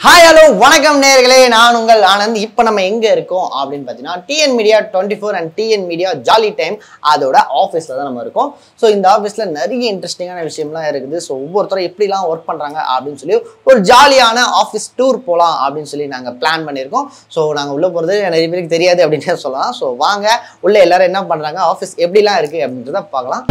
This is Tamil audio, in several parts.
ஹாய் ஹலோ வணக்கம் நேர்களே நான் உங்கள் ஆனந்த் இப்போ நம்ம எங்கே இருக்கோம் அப்படின்னு பார்த்தீங்கன்னா TN media twenty four and TN media jolly time அதோட ஆஃபீஸில் தான் நம்ம இருக்கோம் ஸோ இந்த ஆஃபீஸில் நிறைய இன்ட்ரெஸ்டிங்கான விஷயம்லாம் இருக்குது ஸோ ஒவ்வொருத்தரும் எப்படிலாம் ஒர்க் பண்ணுறாங்க அப்படின்னு சொல்லி ஒரு ஜாலியான ஆஃபீஸ் டூர் போகலாம் அப்படின்னு சொல்லி நாங்கள் பிளான் பண்ணியிருக்கோம் ஸோ நாங்கள் உள்ளே போகிறது நிறைய பேருக்கு தெரியாது அப்படின்னு சொல்லலாம் ஸோ வாங்க உள்ளே எல்லாரும் என்ன பண்ணுறாங்க ஆஃபீஸ் எப்படிலாம் இருக்குது அப்படின்றத பார்க்கலாம்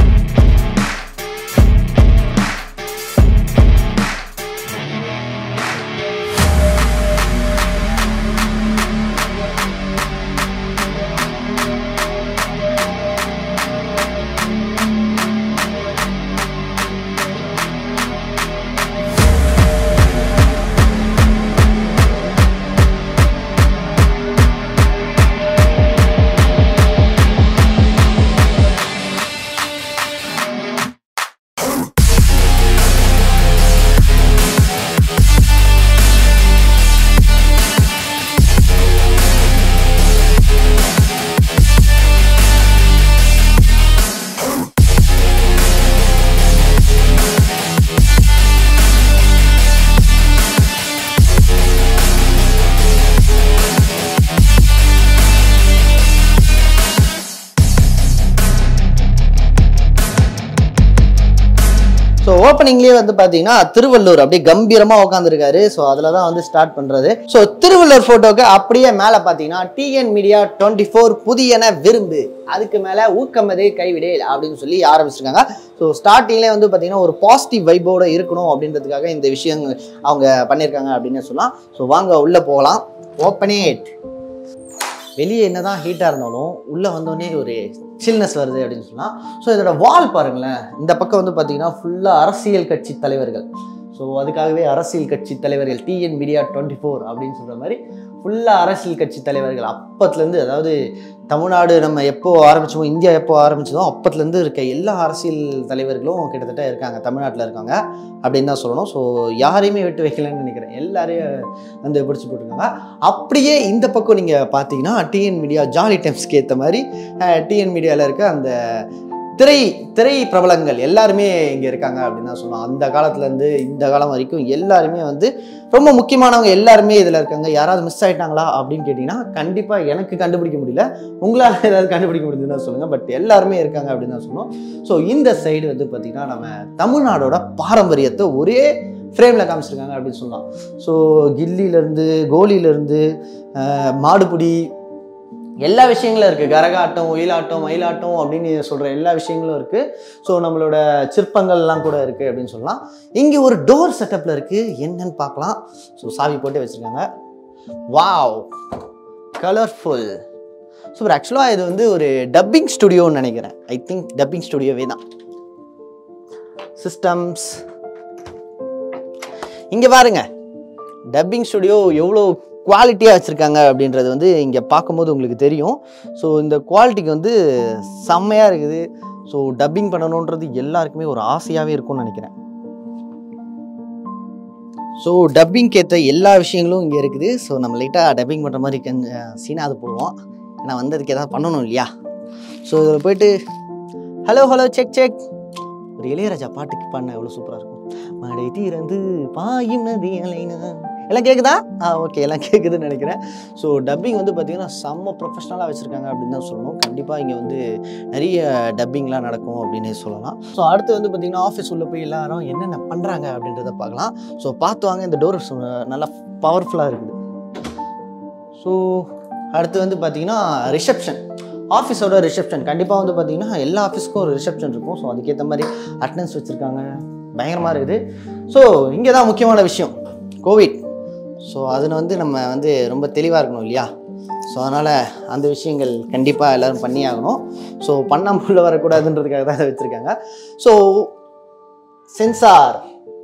ஸோ ஓப்பனிங்லேயே வந்து பார்த்தீங்கன்னா திருவள்ளூர் அப்படியே கம்பீரமாக உட்காந்துருக்காரு ஸோ அதில் தான் வந்து ஸ்டார்ட் பண்ணுறது ஸோ திருவள்ளூர் ஃபோட்டோக்கு அப்படியே மேலே பார்த்தீங்கன்னா டிஎன் மீடியா டுவெண்ட்டி ஃபோர் புதியன விரும்பு அதுக்கு மேலே ஊக்கமது கைவிடே அப்படின்னு சொல்லி ஆரம்பிச்சிருக்காங்க ஸோ ஸ்டார்டிங்லேயே வந்து பார்த்தீங்கன்னா ஒரு பாசிட்டிவ் வைபோட இருக்கணும் அப்படின்றதுக்காக இந்த விஷயம் அவங்க பண்ணியிருக்காங்க அப்படின்னு சொல்லலாம் ஸோ வாங்க உள்ளே போகலாம் ஓப்பனேட் வெளியே என்னதான் ஹீட்டாக இருந்தாலும் உள்ளே வந்தோடனே ஒரு சில்னஸ் வருது அப்படின்னு சொல்லலாம் ஸோ இதோட வால் பாருங்களேன் இந்த பக்கம் வந்து பார்த்தீங்கன்னா ஃபுல்லாக அரசியல் கட்சி தலைவர்கள் ஸோ அதுக்காகவே அரசியல் கட்சி தலைவர்கள் டிஎன் மீடியா டுவெண்ட்டி ஃபோர் அப்படின்னு சொல்கிற மாதிரி ஃபுல்லாக அரசியல் கட்சி தலைவர்கள் அப்பத்துலேருந்து அதாவது தமிழ்நாடு நம்ம எப்போ ஆரம்பிச்சோமோ இந்தியா எப்போ ஆரம்பிச்சதோ அப்பத்துலேருந்து இருக்க எல்லா அரசியல் தலைவர்களும் கிட்டத்தட்ட இருக்காங்க தமிழ்நாட்டில் இருக்காங்க அப்படின்னு தான் சொல்லணும் ஸோ யாரையுமே விட்டு வைக்கலன்னு நினைக்கிறேன் எல்லாரையும் வந்து பிடிச்சி போட்டிருக்காங்க அப்படியே இந்த பக்கம் நீங்கள் பார்த்தீங்கன்னா டிஎன் மீடியா ஜாலி டைம்ஸ்க்கு ஏற்ற மாதிரி டிஎன் மீடியாவில் இருக்க அந்த திரை திரை பிரபலங்கள் எல்லாருமே இங்கே இருக்காங்க அப்படின்னு தான் சொல்லலாம் அந்த காலத்துலேருந்து இந்த காலம் வரைக்கும் எல்லாருமே வந்து ரொம்ப முக்கியமானவங்க எல்லாருமே இதில் இருக்காங்க யாராவது மிஸ் ஆயிட்டாங்களா அப்படின்னு கேட்டிங்கன்னா கண்டிப்பாக எனக்கு கண்டுபிடிக்க முடியல உங்களால் ஏதாவது கண்டுபிடிக்க முடியுதுன்னு தான் சொல்லுங்கள் பட் எல்லாருமே இருக்காங்க அப்படின்னு தான் சொன்னோம் ஸோ இந்த சைடு வந்து பார்த்திங்கன்னா நம்ம தமிழ்நாடோட பாரம்பரியத்தை ஒரே ஃப்ரேமில் காமிச்சிருக்காங்க அப்படின்னு சொல்லலாம் ஸோ கில்லியிலேருந்து கோலியிலேருந்து மாடுபிடி எல்லா விஷயங்களும் இருக்குது கரகாட்டம் ஒயிலாட்டம் மயிலாட்டம் அப்படின்னு சொல்கிற எல்லா விஷயங்களும் இருக்குது ஸோ நம்மளோட சிற்பங்கள்லாம் கூட இருக்குது அப்படின்னு சொல்லலாம் இங்கே ஒரு டோர் செட்டப்பில் இருக்குது என்னன்னு பார்க்கலாம் ஸோ சாவி போட்டு வச்சுருக்காங்க வாவ் கலர்ஃபுல் சூப்பர் ஆக்சுவலாக இது வந்து ஒரு டப்பிங் ஸ்டுடியோன்னு நினைக்கிறேன் ஐ திங்க் டப்பிங் ஸ்டுடியோவே தான் சிஸ்டம்ஸ் இங்கே பாருங்க டப்பிங் ஸ்டுடியோ எவ்வளோ குவாலிட்டியாக வச்சுருக்காங்க அப்படின்றது வந்து இங்கே பார்க்கும்போது உங்களுக்கு தெரியும் ஸோ இந்த குவாலிட்டிக்கு வந்து செம்மையாக இருக்குது ஸோ டப்பிங் பண்ணணுன்றது எல்லாருக்குமே ஒரு ஆசையாகவே இருக்கும்னு நினைக்கிறேன் ஸோ டப்பிங்க்கு ஏற்ற எல்லா விஷயங்களும் இங்கே இருக்குது ஸோ நம்ம லைட்டாக டப்பிங் பண்ணுற மாதிரி கொஞ்சம் சீனாவது போடுவோம் ஏன்னா வந்ததுக்கு எதாவது பண்ணணும் இல்லையா ஸோ இதில் போயிட்டு ஹலோ ஹலோ செக் செக் ஒரு இளையராஜா பாட்டுக்கு பாடினா எவ்வளோ சூப்பராக இருக்கும் மடை தீரந்து பாயும் நதி அலைனா எல்லாம் கேட்குதா ஆ ஓகே எல்லாம் கேட்குதுன்னு நினைக்கிறேன் ஸோ டப்பிங் வந்து பார்த்திங்கன்னா செம்ம ப்ரொஃபஷ்னலாக வச்சுருக்காங்க அப்படின்னு தான் சொல்லணும் கண்டிப்பாக இங்கே வந்து நிறைய டப்பிங்லாம் நடக்கும் அப்படின்னு சொல்லலாம் ஸோ அடுத்து வந்து பார்த்திங்கன்னா ஆஃபீஸ் உள்ளே போய் எல்லாரும் என்னென்ன பண்ணுறாங்க அப்படின்றத பார்க்கலாம் ஸோ பார்த்து வாங்க இந்த டோர் நல்லா பவர்ஃபுல்லாக இருக்குது ஸோ அடுத்து வந்து பார்த்திங்கன்னா ரிசப்ஷன் ஆஃபீஸோட ரிசப்ஷன் கண்டிப்பாக வந்து பார்த்திங்கன்னா எல்லா ஆஃபீஸ்க்கும் ஒரு ரிசப்ஷன் இருக்கும் ஸோ அதுக்கேற்ற மாதிரி அட்டண்டன்ஸ் வச்சுருக்காங்க பயங்கரமாக இருக்குது ஸோ இங்கே தான் முக்கியமான விஷயம் கோவிட் ஸோ அதில் வந்து நம்ம வந்து ரொம்ப தெளிவாக இருக்கணும் இல்லையா ஸோ அதனால் அந்த விஷயங்கள் கண்டிப்பாக எல்லோரும் பண்ணி ஆகணும் ஸோ பண்ணாமல் உள்ள வரக்கூடாதுன்றதுக்காக தான் அதை வச்சுருக்காங்க ஸோ சென்சார்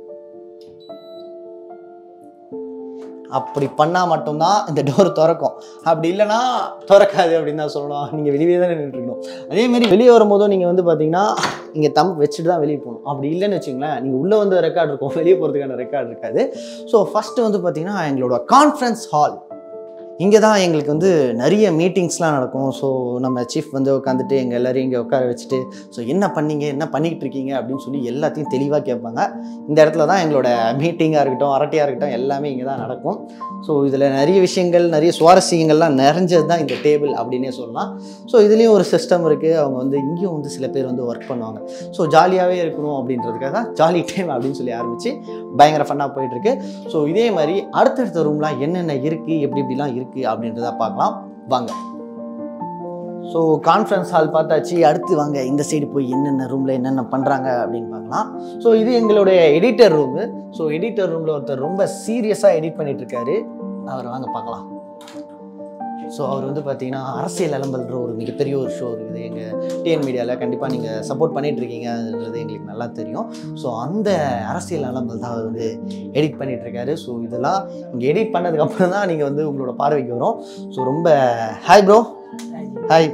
அப்படி பண்ணால் மட்டும்தான் இந்த டோர் திறக்கும் அப்படி இல்லைன்னா திறக்காது அப்படின்னு தான் சொல்லணும் நீங்கள் வெளியே தான் நின்றுருக்கணும் அதேமாரி வெளியே வரும்போதும் நீங்கள் வந்து பார்த்தீங்கன்னா இங்கே தம் வச்சுட்டு தான் வெளியே போகணும் அப்படி இல்லைன்னு வச்சுங்களேன் நீங்கள் உள்ளே வந்து ரெக்கார்ட் இருக்கும் வெளியே போகிறதுக்கான ரெக்கார்ட் இருக்காது ஸோ ஃபஸ்ட்டு வந்து பார்த்தீங்கன்னா எங்களோட கான்ஃபரன்ஸ் ஹால் இங்கே தான் எங்களுக்கு வந்து நிறைய மீட்டிங்ஸ்லாம் நடக்கும் ஸோ நம்ம சீஃப் வந்து உட்காந்துட்டு எங்கள் எல்லாரையும் இங்கே உட்கார வச்சுட்டு ஸோ என்ன பண்ணீங்க என்ன பண்ணிக்கிட்டு இருக்கீங்க அப்படின்னு சொல்லி எல்லாத்தையும் தெளிவாக கேட்பாங்க இந்த இடத்துல தான் எங்களோட மீட்டிங்காக இருக்கட்டும் அரட்டையாக இருக்கட்டும் எல்லாமே இங்கே தான் நடக்கும் ஸோ இதில் நிறைய விஷயங்கள் நிறைய சுவாரஸ்யங்கள்லாம் நிறைஞ்சது தான் இந்த டேபிள் அப்படின்னே சொல்லலாம் ஸோ இதுலேயும் ஒரு சிஸ்டம் இருக்குது அவங்க வந்து இங்கேயும் வந்து சில பேர் வந்து ஒர்க் பண்ணுவாங்க ஸோ ஜாலியாகவே இருக்கணும் அப்படின்றதுக்காக தான் ஜாலி டைம் அப்படின்னு சொல்லி ஆரம்பித்து பயங்கர ஃபன்னாக போயிட்டுருக்கு ஸோ இதே மாதிரி அடுத்தடுத்த ரூம்லாம் என்னென்ன இருக்குது எப்படி எப்படிலாம் இருக்குது அப்படின்றத பார்க்கலாம் வாங்க ஸோ கான்ஃபரன்ஸ் ஹால் பார்த்தாச்சு அடுத்து வாங்க இந்த சைடு போய் என்னென்ன ரூமில் என்னென்ன பண்ணுறாங்க அப்படின்னு பார்க்கலாம் ஸோ இது எங்களுடைய எடிட்டர் ரூமு ஸோ எடிட்டர் ரூமில் ஒருத்தர் ரொம்ப சீரியஸாக எடிட் பண்ணிட்டு இருக்காரு அவர் வாங்க பார்க்கலாம் ஸோ அவர் வந்து பார்த்தீங்கன்னா அரசியல் அலம்பல்ன்ற ஒரு மிகப்பெரிய ஒரு ஷோ இருக்குது எங்கள் டிஎன் மீடியாவில் கண்டிப்பாக நீங்கள் சப்போர்ட் பண்ணிட்டு இருக்கீங்கன்றது எங்களுக்கு நல்லா தெரியும் ஸோ அந்த அரசியல் அலம்பல் தான் அவர் வந்து எடிட் பண்ணிட்டு இருக்காரு ஸோ இதெல்லாம் இங்கே எடிட் பண்ணதுக்கப்புறம் தான் நீங்கள் வந்து உங்களோட பார்வைக்கு வரும் ஸோ ரொம்ப ஹாய் ப்ரோ ஹாய்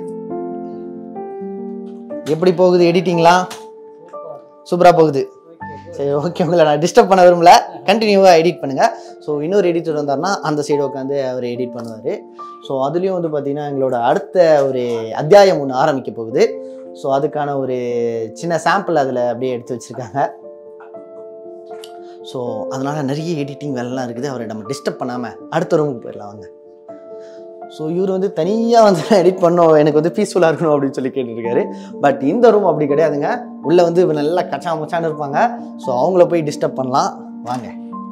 எப்படி போகுது எடிட்டிங்லாம் சூப்பராக போகுது சரி ஓகே உங்களை நான் டிஸ்டர்ப் பண்ண விரும்பல கண்டினியூவாக எடிட் பண்ணுங்கள் ஸோ இன்னொரு எடிட்டர் வந்தார்னா அந்த சைடு உட்காந்து அவர் எடிட் பண்ணுவார் ஸோ அதுலேயும் வந்து பார்த்திங்கன்னா எங்களோட அடுத்த ஒரு அத்தியாயம் ஒன்று ஆரம்பிக்க போகுது ஸோ அதுக்கான ஒரு சின்ன சாம்பிள் அதில் அப்படியே எடுத்து வச்சுருக்காங்க ஸோ அதனால் நிறைய எடிட்டிங் வேலைலாம் இருக்குது அவரை நம்ம டிஸ்டர்ப் பண்ணாமல் அடுத்த ரூமுக்கு போயிடலாம் வாங்க ஸோ இவர் வந்து தனியாக வந்து எடிட் பண்ணோம் எனக்கு வந்து பீஸ்ஃபுல்லாக இருக்கணும் அப்படின்னு சொல்லி கேட்டுருக்காரு பட் இந்த ரூம் அப்படி கிடையாதுங்க உள்ளே வந்து இவர் நல்லா கச்சா மச்சான்னு இருப்பாங்க ஸோ அவங்கள போய் டிஸ்டர்ப் பண்ணலாம் வாங்க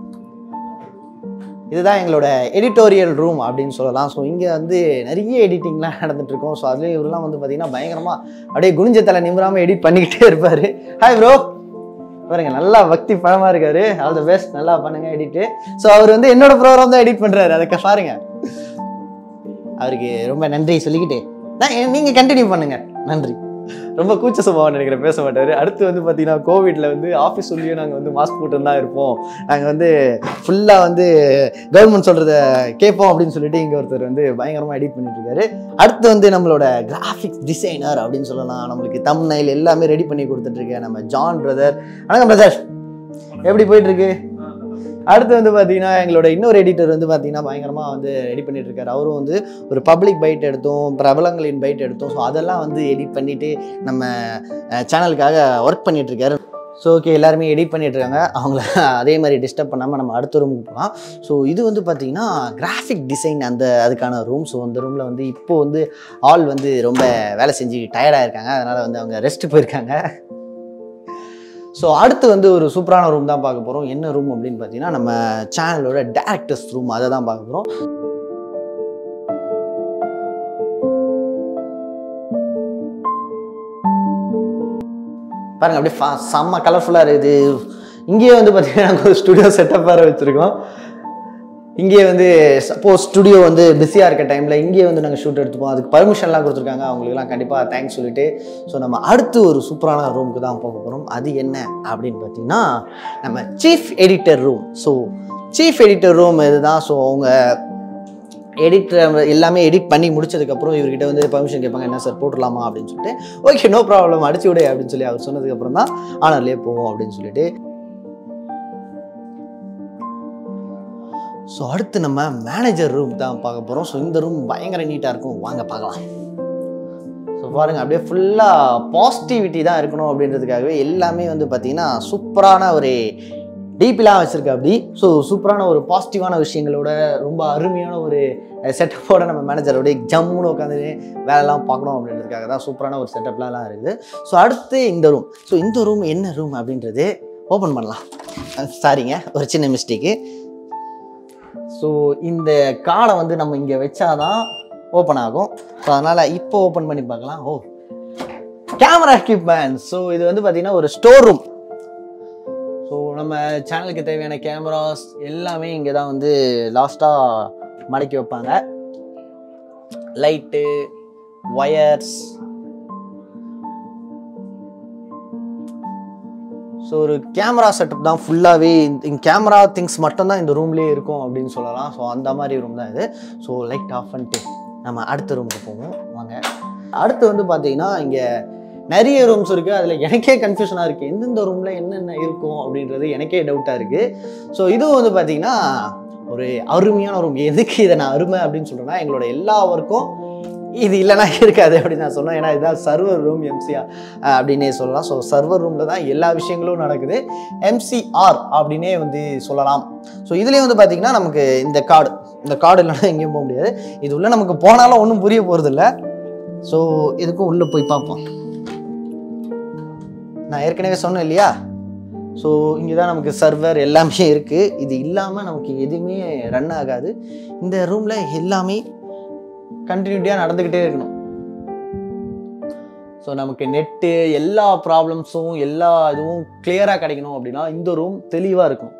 இதுதான் எங்களோட எடிட்டோரியல் ரூம் அப்படின்னு சொல்லலாம் ஸோ இங்கே வந்து நிறைய எடிட்டிங்லாம் நடந்துட்டு இருக்கும் ஸோ அதுலேயும் இவரெல்லாம் வந்து பார்த்தீங்கன்னா பயங்கரமாக அப்படியே குனிஞ்ச தலை நிமிராமல் எடிட் பண்ணிக்கிட்டே இருப்பார் ஹாய் ப்ரோ பாருங்க நல்லா பக்தி பழமா இருக்காரு ஆல் த பெஸ்ட் நல்லா பண்ணுங்க எடிட்டு ஸோ அவர் வந்து என்னோட ப்ரோக்ராம் தான் எடிட் பண்றாரு அதுக்கு பாருங்க அவருக்கு ரொம்ப நன்றி சொல்லிக்கிட்டு நான் நீங்க கண்டினியூ பண்ணுங்க நன்றி ரொம்ப கூச்ச சுபாவம் நினைக்கிறேன் பேச மாட்டாரு அடுத்து வந்து பார்த்தீங்கன்னா கோவிட்ல வந்து ஆஃபீஸ் சொல்லியும் நாங்கள் வந்து மாஸ்க் போட்டு தான் இருப்போம் நாங்கள் வந்து ஃபுல்லாக வந்து கவர்மெண்ட் சொல்றத கேட்போம் அப்படின்னு சொல்லிட்டு இங்கே ஒருத்தர் வந்து பயங்கரமாக எடிட் பண்ணிட்டு இருக்காரு அடுத்து வந்து நம்மளோட கிராஃபிக்ஸ் டிசைனர் அப்படின்னு சொல்லலாம் நம்மளுக்கு தம்னைல் எல்லாமே ரெடி பண்ணி கொடுத்துட்டு இருக்கேன் நம்ம ஜான் பிரதர் வணக்கம் பிரதர் எப்படி போயிட்டு இருக்கு அடுத்து வந்து பார்த்தீங்கன்னா எங்களோட இன்னொரு எடிட்டர் வந்து பார்த்தீங்கன்னா பயங்கரமாக வந்து ரெடி பண்ணிட்டு இருக்காரு அவரும் வந்து ஒரு பப்ளிக் பைட் எடுத்தோம் பிரபலங்களின் பைட் எடுத்தோம் ஸோ அதெல்லாம் வந்து எடிட் பண்ணிட்டு நம்ம சேனலுக்காக ஒர்க் பண்ணிட்டு இருக்காரு ஸோ ஓகே எல்லாருமே எடிட் பண்ணிட்டு இருக்காங்க அவங்கள அதே மாதிரி டிஸ்டர்ப் பண்ணாமல் நம்ம அடுத்த ரூமுக்கு போகலாம் ஸோ இது வந்து பார்த்தீங்கன்னா கிராஃபிக் டிசைன் அந்த அதுக்கான ரூம் ஸோ அந்த ரூமில் வந்து இப்போ வந்து ஆள் வந்து ரொம்ப வேலை செஞ்சு டயர்டாக இருக்காங்க அதனால் வந்து அவங்க ரெஸ்ட் போயிருக்காங்க ஸோ அடுத்து வந்து ஒரு சூப்பரான ரூம் தான் பார்க்க போகிறோம் என்ன ரூம் அப்படின்னு பார்த்தீங்கன்னா நம்ம சேனலோட டேரக்டர்ஸ் ரூம் அதை தான் பார்க்க போகிறோம் பாருங்க அப்படியே ஃபா- செம்ம கலர்ஃபுல்லாக இருக்குது இங்கேயே வந்து பார்த்தீங்கன்னா நாங்கள் ஒரு ஸ்டுடியோ செட்டப் வேறு வச்சுருக்கோம் இங்கேயே வந்து சப்போஸ் ஸ்டுடியோ வந்து பிஸியாக இருக்க டைமில் இங்கேயே வந்து நாங்கள் ஷூட் எடுத்துப்போம் அதுக்கு பர்மிஷன்லாம் கொடுத்துருக்காங்க அவங்களுக்குலாம் கண்டிப்பாக தேங்க்ஸ் சொல்லிட்டு ஸோ நம்ம அடுத்து ஒரு சூப்பரான ரூமுக்கு தான் போக போகிறோம் அது என்ன அப்படின்னு பார்த்தீங்கன்னா நம்ம chief editor room so chief editor room இதுதான் ஸோ அவங்க எடிட்டர் எல்லாமே எடிட் பண்ணி முடிச்சதுக்கப்புறம் இவர்கிட்ட வந்து பர்மிஷன் கேட்பாங்க என்ன சார் போட்டுடலாமா அப்படின்னு சொல்லிட்டு ஓகே நோ ப்ராப்ளம் அடிச்சு விடு அப்படின்னு சொல்லி அவர் சொன்னதுக்கப்புறம் தான் ஆனர்லேயே போவோம் அப்படின்னு சொல்லிட்டு ஸோ அடுத்து நம்ம மேனேஜர் ரூம் தான் பார்க்க போகிறோம் ஸோ இந்த ரூம் பயங்கர நீட்டாக இருக்கும் வாங்க பார்க்கலாம் ஸோ பாருங்க அப்படியே ஃபுல்லாக பாசிட்டிவிட்டி தான் இருக்கணும் அப்படின்றதுக்காகவே எல்லாமே வந்து பார்த்தீங்கன்னா சூப்பரான ஒரு டீப்பிலாம் வச்சுருக்க அப்படி ஸோ சூப்பரான ஒரு பாசிட்டிவான விஷயங்களோட ரொம்ப அருமையான ஒரு செட்டப்போட நம்ம மேனேஜரோட ஜம்முன்னு உட்காந்து வேலைலாம் பார்க்கணும் அப்படின்றதுக்காக தான் சூப்பரான ஒரு செட்டப்லாம் இருக்குது ஸோ அடுத்து இந்த ரூம் ஸோ இந்த ரூம் என்ன ரூம் அப்படின்றது ஓப்பன் பண்ணலாம் சாரிங்க ஒரு சின்ன மிஸ்டேக்கு ஸோ இந்த கார்டை வந்து நம்ம இங்கே வச்சாதான் ஓப்பன் ஆகும் ஸோ அதனால் இப்போ ஓப்பன் பண்ணி பார்க்கலாம் ஓ கேமரா எக்யூப்மெண்ட் ஸோ இது வந்து பார்த்தீங்கன்னா ஒரு ஸ்டோர் ரூம் ஸோ நம்ம சேனலுக்கு தேவையான கேமராஸ் எல்லாமே இங்கே தான் வந்து லாஸ்ட்டாக மடக்கி வைப்பாங்க லைட்டு ஒயர்ஸ் ஸோ ஒரு கேமரா செட்டப் தான் ஃபுல்லாகவே இந்த கேமரா திங்ஸ் மட்டும்தான் இந்த ரூம்லேயே இருக்கும் அப்படின்னு சொல்லலாம் ஸோ அந்த மாதிரி ரூம் தான் இது ஸோ லைட் ஆஃப் பண்ணிட்டு நம்ம அடுத்த ரூமுக்கு போவோம் வாங்க அடுத்து வந்து பார்த்தீங்கன்னா இங்கே நிறைய ரூம்ஸ் இருக்குது அதில் எனக்கே கன்ஃபியூஷனாக இருக்குது எந்தெந்த ரூமில் என்னென்ன இருக்கும் அப்படின்றது எனக்கே டவுட்டாக இருக்குது ஸோ இதுவும் வந்து பார்த்தீங்கன்னா ஒரு அருமையான ரூம் எதுக்கு இதை நான் அருமை அப்படின்னு சொல்கிறேன்னா எங்களோட எல்லா ஒர்க்கும் இது இல்லைனா இருக்காது அப்படின்னு நான் சொன்னேன் ஏன்னா இதுதான் சர்வர் ரூம் எம்சிஆர் அப்படின்னே சொல்லலாம் ஸோ சர்வர் ரூமில் தான் எல்லா விஷயங்களும் நடக்குது எம்சிஆர் அப்படின்னே வந்து சொல்லலாம் ஸோ இதுலேயும் வந்து பார்த்தீங்கன்னா நமக்கு இந்த கார்டு இந்த கார்டு இல்லைன்னா எங்கேயும் போக முடியாது இது உள்ள நமக்கு போனாலும் ஒன்றும் புரிய போகிறதில்ல ஸோ இதுக்கும் உள்ளே போய் பார்ப்போம் நான் ஏற்கனவே சொன்னேன் இல்லையா ஸோ இங்கே தான் நமக்கு சர்வர் எல்லாமே இருக்குது இது இல்லாமல் நமக்கு எதுவுமே ரன் ஆகாது இந்த ரூமில் எல்லாமே கண்டினியூட்டியாக நடந்துக்கிட்டே இருக்கணும் ஸோ நமக்கு நெட்டு எல்லா ப்ராப்ளம்ஸும் எல்லா இதுவும் கிளியராக கிடைக்கணும் அப்படின்னா இந்த ரூம் தெளிவாக இருக்கணும்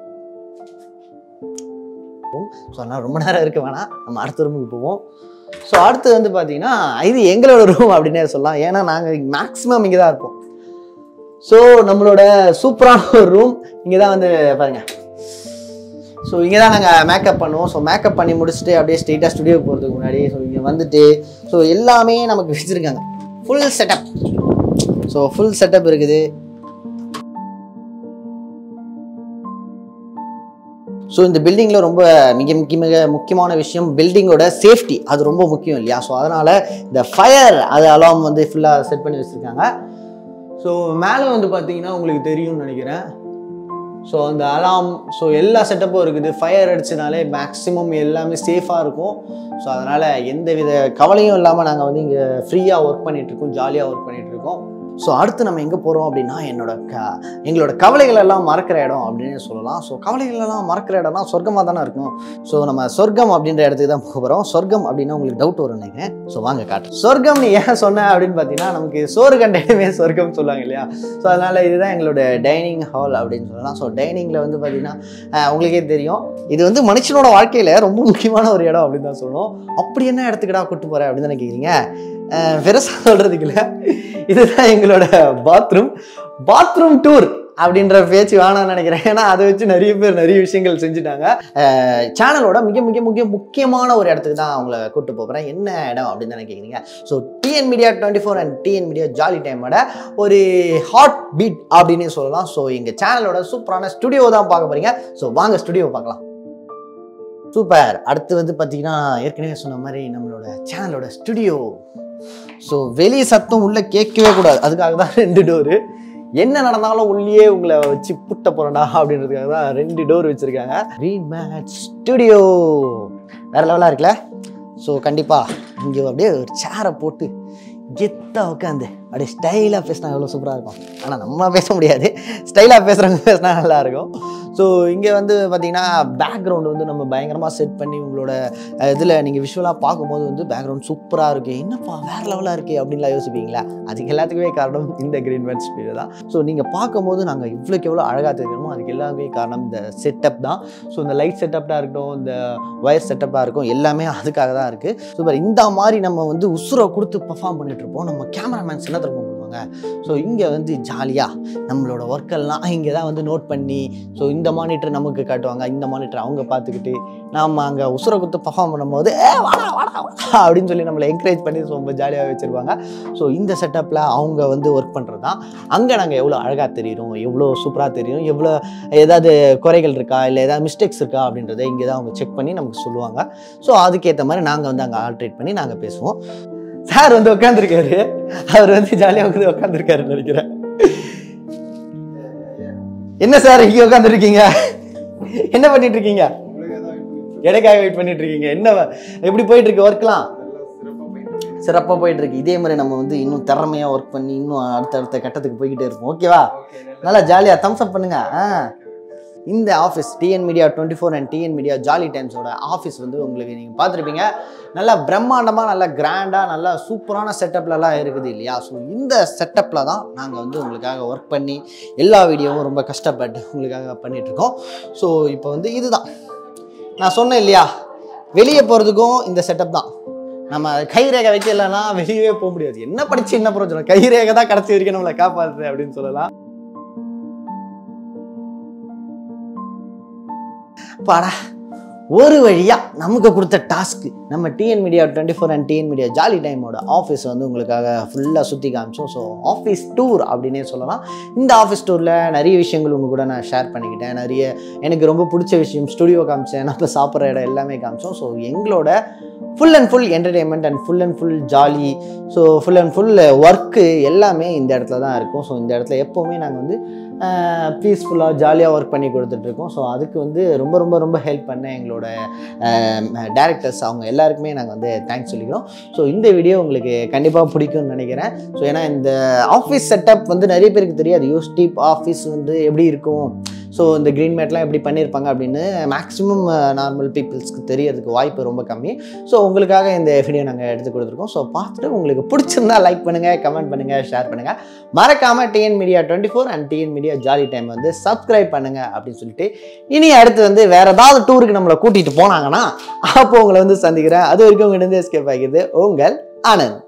ஸோ அதனால் ரொம்ப நேரம் இருக்க வேணாம் நம்ம அடுத்த ரூமுக்கு போவோம் ஸோ அடுத்து வந்து பார்த்தீங்கன்னா இது எங்களோட ரூம் அப்படின்னே சொல்லலாம் ஏன்னா நாங்கள் மேக்ஸிமம் இங்கே தான் இருப்போம் ஸோ நம்மளோட சூப்பரான ஒரு ரூம் இங்கே தான் வந்து பாருங்க ஸோ இங்கே தான் நாங்கள் மேக்கப் பண்ணுவோம் ஸோ மேக்கப் பண்ணி முடிச்சுட்டு அப்படியே ஸ்ட்ரெயிட்டாக ஸ்டுடியோ போகிறதுக்கு முன்னாடி ஸோ இங்கே வந்துட்டு ஸோ எல்லாமே நமக்கு வச்சுருக்காங்க full setup so full setup இருக்குது ஸோ இந்த பில்டிங்கில் ரொம்ப மிக மிக மிக முக்கியமான விஷயம் பில்டிங்கோட சேஃப்டி அது ரொம்ப முக்கியம் இல்லையா ஸோ அதனால் இந்த ஃபயர் அது அலாம் வந்து ஃபுல்லாக செட் பண்ணி வச்சுருக்காங்க ஸோ மேலே வந்து பார்த்தீங்கன்னா உங்களுக்கு தெரியும்னு நினைக்கிறேன் ஸோ அந்த அலாம் ஸோ எல்லா செட்டப்பும் இருக்குது ஃபயர் அடிச்சனாலே மேக்ஸிமம் எல்லாமே சேஃபாக இருக்கும் ஸோ அதனால் எந்த வித கவலையும் இல்லாமல் நாங்கள் வந்து இங்கே ஃப்ரீயாக ஒர்க் பண்ணிகிட்ருக்கோம் ஜாலியாக ஒர்க் பண்ணிகிட்ருக்கோம் ஸோ அடுத்து நம்ம எங்கே போகிறோம் அப்படின்னா என்னோட க எங்களோட கவலைகள் எல்லாம் மறக்கிற இடம் அப்படின்னு சொல்லலாம் ஸோ கவலைகள் எல்லாம் மறக்கிற இடம்னா சொர்க்கமாக தானே இருக்கும் ஸோ நம்ம சொர்க்கம் அப்படின்ற இடத்துக்கு தான் போக போகிறோம் சொர்க்கம் அப்படின்னா உங்களுக்கு டவுட் வரும் நினைக்கிறேன் ஸோ வாங்க காட்டு சொர்க்கம் நீ ஏன் சொன்ன அப்படின்னு பார்த்தீங்கன்னா நமக்கு சோறு கண்டையுமே சொர்க்கம் சொல்லுவாங்க இல்லையா ஸோ அதனால் இதுதான் எங்களோட டைனிங் ஹால் அப்படின்னு சொல்லலாம் ஸோ டைனிங்கில் வந்து பார்த்தீங்கன்னா அஹ், உங்களுக்கே தெரியும் இது வந்து மனுஷனோட வாழ்க்கையில் ரொம்ப முக்கியமான ஒரு இடம் அப்படின்னு தான் சொல்லணும் அப்படி என்ன இடத்துக்குடா கூட்டு போகிறேன் அப்படின்னு தானே கேட்குறீங்க பெருசாக சொல்கிறதுக்கு இல்லை இதுதான் எங்களோட பாத்ரூம் பாத்ரூம் டூர் அப்படின்ற பேச்சு வேணாம்னு நினைக்கிறேன் ஏன்னா அதை வச்சு நிறைய பேர் நிறைய விஷயங்கள் செஞ்சுட்டாங்க சேனலோட மிக மிக மிக முக்கியமான ஒரு இடத்துக்கு தான் அவங்கள கூட்டு போகிறேன் என்ன இடம் அப்படின்னு தானே கேட்குறீங்க so TN media twenty four and TN media jolly டைமோட ஒரு ஹாட் பீட் அப்படின்னே சொல்லலாம் ஸோ எங்கள் சேனலோட சூப்பரான ஸ்டுடியோ தான் பார்க்க போறீங்க ஸோ வாங்க ஸ்டுடியோ பார்க்கலாம் சூப்பர் அடுத்து வந்து பார்த்தீங்கன்னா ஏற்கனவே சொன்ன மாதிரி நம்மளோட சேனலோட ஸ்டுடியோ ஸோ வெளியே சத்தம் உள்ளே கேட்கவே கூடாது அதுக்காக தான் ரெண்டு டோரு என்ன நடந்தாலும் உள்ளே உங்களை வச்சு புட்ட போறேன்டா அப்படின்றதுக்காக தான் ரெண்டு டோர் வச்சுருக்காங்க ரீட் மேட் ஸ்டுடியோ வேற லெவலாக இருக்குல்ல ஸோ கண்டிப்பாக இங்கே அப்படியே ஒரு சேரை போட்டு கெத்தாக உட்காந்து அப்படியே ஸ்டைலாக பேசினா எவ்வளோ சூப்பராக இருக்கும் ஆனால் நம்ம பேச முடியாது ஸ்டைலாக பேசுகிறவங்க பேசினா நல்லா இருக்கும் ஸோ இங்கே வந்து பார்த்தீங்கன்னா பேக்ரவுண்ட் வந்து நம்ம பயங்கரமாக செட் பண்ணி உங்களோட இதில் நீங்கள் விஷுவலாக பார்க்கும்போது வந்து பேக்ரவுண்ட் சூப்பராக இருக்குது என்னப்பா வேறு லெவலாக இருக்கே அப்படின்லாம் யோசிப்பீங்களா அதுக்கு எல்லாத்துக்குமே காரணம் இந்த க்ரீன் மேட் ஸ்பீடு தான் ஸோ நீங்கள் பார்க்கும்போது நாங்கள் இவ்வளோக்கு எவ்வளோ அழகாக தெரியுமோ அதுக்கு எல்லாமே காரணம் இந்த செட்டப் தான் ஸோ இந்த லைட் செட்டப்பாக இருக்கட்டும் இந்த ஒயர் செட்டப்பாக இருக்கும் எல்லாமே அதுக்காக தான் இருக்குது சூப்பர் இந்த மாதிரி நம்ம வந்து உசுரை கொடுத்து பர்ஃபார்ம் பண்ணிட்டு இருப்போம் நம்ம கேமராமேன்ஸ் என்ன தெரியுமா பண்ணுவாங்க ஸோ இங்கே வந்து ஜாலியாக நம்மளோட ஒர்க்கெல்லாம் இங்கே தான் வந்து நோட் பண்ணி ஸோ இந்த மானிட்டர் நமக்கு காட்டுவாங்க இந்த மானிட்டர் அவங்க பார்த்துக்கிட்டு நாம் அங்கே உசுரை கொடுத்து பர்ஃபார்ம் பண்ணும்போது ஏ வாடா வாடா வாடா அப்படின்னு சொல்லி நம்மளை என்கரேஜ் பண்ணி ரொம்ப ஜாலியாக வச்சுருப்பாங்க ஸோ இந்த செட்டப்பில் அவங்க வந்து ஒர்க் பண்ணுறது தான் அங்கே நாங்கள் எவ்வளோ அழகாக தெரியுறோம் எவ்வளோ சூப்பராக தெரியும் எவ்வளோ ஏதாவது குறைகள் இருக்கா இல்லை ஏதாவது மிஸ்டேக்ஸ் இருக்கா அப்படின்றத இங்கே தான் அவங்க செக் பண்ணி நமக்கு சொல்லுவாங்க ஸோ அதுக்கேற்ற மாதிரி நாங்கள் வந்து அங்கே ஆல்ட்ரேட் பண்ணி நாங்கள் பேசுவோம் சார் வந்து உட்காந்துருக்காரு அவர் வந்து ஜாலியாக வந்து உட்காந்துருக்காருன்னு நினைக்கிறேன் என்ன சார் இங்கே உட்காந்துருக்கீங்க என்ன பண்ணிட்டு இருக்கீங்க எனக்காக வெயிட் பண்ணிட்டு இருக்கீங்க என்ன எப்படி போயிட்டு இருக்கு ஒர்க்லாம் சிறப்பாக போயிட்டு இருக்கு இதே மாதிரி நம்ம வந்து இன்னும் திறமையாக ஒர்க் பண்ணி இன்னும் அடுத்த அடுத்த கட்டத்துக்கு போய்கிட்டே இருப்போம் ஓகேவா நல்லா ஜாலியாக தம்ஸ் அப் பண்ணுங்க ஆ இந்த office TN media twenty four and TN media jolly டைம்ஸோட ஆஃபீஸ் வந்து உங்களுக்கு நீங்கள் பார்த்துருப்பீங்க நல்லா பிரம்மாண்டமாக நல்லா கிராண்டாக நல்லா சூப்பரான செட்டப்லலாம் இருக்குது இல்லையா ஸோ இந்த செட்டப்பில் தான் நாங்கள் வந்து உங்களுக்காக ஒர்க் பண்ணி எல்லா வீடியோவும் ரொம்ப கஷ்டப்பட்டு உங்களுக்காக பண்ணிகிட்ருக்கோம் ஸோ இப்போ வந்து இதுதான் நான் சொன்னேன் இல்லையா வெளியே போகிறதுக்கும் இந்த செட்டப் தான் நம்ம கைரேகை வைக்கலன்னா வெளியவே போக முடியாது என்ன படிச்சு என்ன பிரயோஜனம் கைரேகை தான் கடைசி வரைக்கும் நம்மளை காப்பாற்றுது அப்படின்னு சொல்லலாம் பாடா ஒரு வழியாக நமக்கு கொடுத்த டாஸ்க்கு நம்ம TN media twenty four and TN media jolly டைமோட ஆஃபீஸ் வந்து உங்களுக்காக ஃபுல்லாக சுற்றி காமிச்சோம் ஸோ ஆஃபீஸ் டூர் அப்படின்னே சொல்லலாம் இந்த ஆஃபீஸ் டூரில் நிறைய விஷயங்கள் உங்கள் கூட நான் ஷேர் பண்ணிக்கிட்டேன் நிறைய எனக்கு ரொம்ப பிடிச்ச விஷயம் ஸ்டுடியோ காமிச்சேன் நம்ம சாப்பிட்ற இடம் எல்லாமே காமிச்சோம் ஸோ எங்களோட full and full entertainment and full and full jolly so full and full work எல்லாமே இந்த இடத்துல தான் இருக்கும் ஸோ இந்த இடத்துல எப்போவுமே நாங்கள் வந்து பீஸ்ஃபுல்லாக ஜாலியாக ஒர்க் பண்ணி கொடுத்துட்ருக்கோம் ஸோ அதுக்கு வந்து ரொம்ப ரொம்ப ரொம்ப ஹெல்ப் பண்ண எங்களோட டேரக்டர்ஸ் அவங்க எல்லாருக்குமே நாங்கள் வந்து தேங்க்ஸ் சொல்லிக்கிறோம் ஸோ இந்த வீடியோ உங்களுக்கு கண்டிப்பாக பிடிக்கும்னு நினைக்கிறேன் ஸோ ஏன்னா இந்த ஆஃபீஸ் செட்டப் வந்து நிறைய பேருக்கு தெரியாது யூஸ்டீப் ஆஃபீஸ் வந்து எப்படி இருக்கும் ஸோ இந்த க்ரீன் மேட்லாம் எப்படி பண்ணியிருப்பாங்க அப்படின்னு மேக்ஸிமம் நார்மல் பீப்புள்ஸ்க்கு தெரியறதுக்கு வாய்ப்பு ரொம்ப கம்மி ஸோ உங்களுக்காக இந்த வீடியோ நாங்கள் எடுத்து கொடுத்துருக்கோம் ஸோ பார்த்துட்டு உங்களுக்கு பிடிச்சிருந்தா லைக் பண்ணுங்கள் கமெண்ட் பண்ணுங்கள் ஷேர் பண்ணுங்கள் மறக்காமல் TN media twenty four and TN media jolly time வந்து சப்ஸ்கிரைப் பண்ணுங்கள் அப்படின்னு சொல்லிட்டு இனி அடுத்து வந்து வேறு ஏதாவது டூருக்கு நம்மளை கூட்டிகிட்டு போனாங்கன்னா அப்போ உங்களை வந்து சந்திக்கிறேன் அது வரைக்கும் உங்கள்கிட்ட எஸ்கேப் ஆகிடுது உங்கள் ஆனந்த்